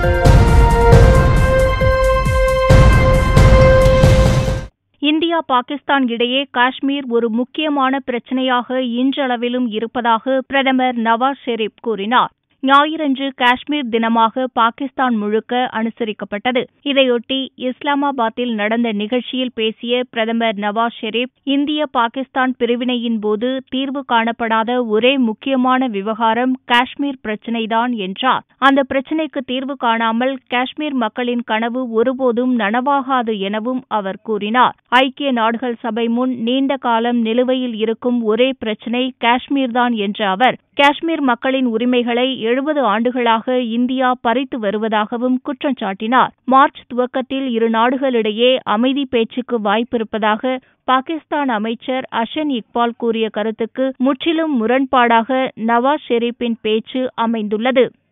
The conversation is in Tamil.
இந்தியா பாகிஸ்தான் இடையே காஷ்மீர் ஒரு முக்கியமான பிரச்சினையாக இன்றளவிலும் இருப்பதாக பிரதமர் நவாஸ் ஷெரீப் கூறினார் ஞாயிறன்று காஷ்மீர் தினமாக பாகிஸ்தான் முழுக்க அனுசரிக்கப்பட்டது இதையொட்டி இஸ்லாமாபாத்தில் நடந்த நிகழ்ச்சியில் பேசிய பிரதமர் நவாஸ் ஷெரீப் இந்திய பாகிஸ்தான் பிரிவினையின் போது தீர்வு காணப்படாத ஒரே முக்கியமான விவகாரம் காஷ்மீர் பிரச்சினைதான் என்றார் அந்த பிரச்சினைக்கு தீர்வு காணாமல் காஷ்மீர் மக்களின் கனவு ஒருபோதும் நனவாகாது எனவும் அவர் கூறினார் ஐக்கிய நாடுகள் சபை முன் நீண்ட காலம் நிலுவையில் இருக்கும் ஒரே பிரச்சினை காஷ்மீர்தான் என்ற அவர் காஷ்மீர் மக்களின் உரிமைகளை எழுபது ஆண்டுகளாக இந்தியா பறித்து வருவதாகவும் குற்றம் சாட்டினார் மார்ச் துவக்கத்தில் இரு நாடுகளிடையே அமைதி பேச்சுக்கு வாய்ப்பிருப்பதாக பாகிஸ்தான் அமைச்சர் அஷன் இக்பால் கூறிய கருத்துக்கு முற்றிலும் முரண்பாடாக நவாஸ் ஷெரீப்பின் பேச்சு அமைந்துள்ளது